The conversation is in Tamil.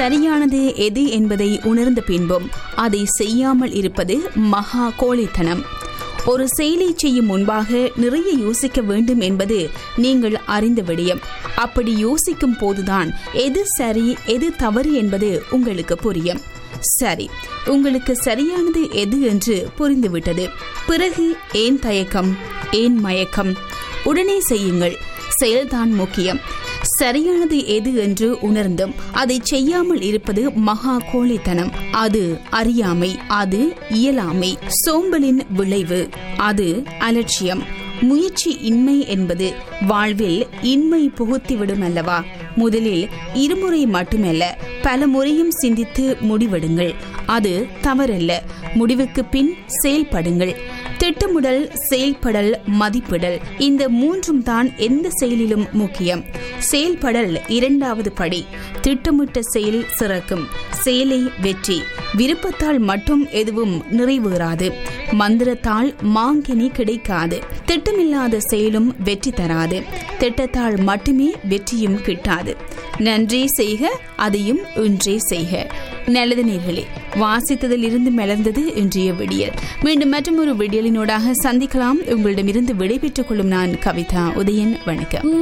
சரியானது எது என்பதை உணர்ந்த பின்பும் அதை செய்யாமல் இருப்பது மகா கோழைத்தனம் ஒரு செயலை செய்யும் முன்பாக நிறைய யோசிக்க வேண்டும் என்பது நீங்கள் அறிந்த விடயம் அப்படி யோசிக்கும் போதுதான் எது சரி எது தவறு என்பது உங்களுக்கு புரியும் சரி உங்களுக்கு சரியானது எது என்று புரிந்துவிட்டது பிறகு ஏன் தயக்கம் ஏன் மயக்கம் உடனே செய்யுங்கள் செயல்தான் முக்கியம் சரியானது எது என்று உணர்ந்தும் அதை செய்யாமல் இருப்பது மகா கோழைத்தனம் அது அறியாமை அது இயலாமை சோம்பலின் விளைவு அது அலட்சியம் முயற்சி இன்மை என்பது வாழ்வில் இன்மை புகுத்திவிடும் அல்லவா முதலில் இருமுறை மட்டுமல்ல பல முறையும் சிந்தித்து முடிவெடுங்கள் அது தவறல்ல முடிவுக்கு பின் செயல்படுங்கள் திட்டமிடல் செயல்படல் மதிப்பிடல் இந்த மூன்றும் தான் எந்த செயலிலும் முக்கியம் செயல்படல் இரண்டாவது படி திட்டமிட்ட செயல் சிறக்கும் செயலை வெற்றி விருப்பத்தால் மட்டும் எதுவும் நிறைவேறாது மந்திரத்தால் மாங்கினி கிடைக்காது திட்டமில்லாத செயலும் வெற்றி தராது திட்டத்தால் மட்டுமே வெற்றியும் கிட்டாது நன்றி செய்க அதையும் இன்றே செய்க நல்லது நேர்களே வாசித்ததில் இருந்து மலர்ந்தது இன்றைய விடியல் மீண்டும் மற்றும் ஒரு விடியலினூடாக சந்திக்கலாம் உங்களிடமிருந்து விடைபெற்றுக் கொள்ளும் நான் கவிதா உதயன் வணக்கம்